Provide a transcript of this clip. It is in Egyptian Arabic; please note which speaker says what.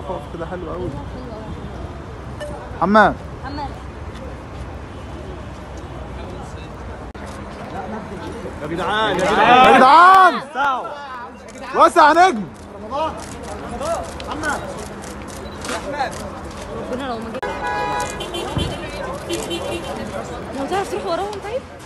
Speaker 1: اقف كده حلو قوي حمام
Speaker 2: محمد
Speaker 3: يا جدعان يا
Speaker 1: يا جدعان وسع نجم
Speaker 2: ربنا لو ما جه لو تعرف تروح وراهم طيب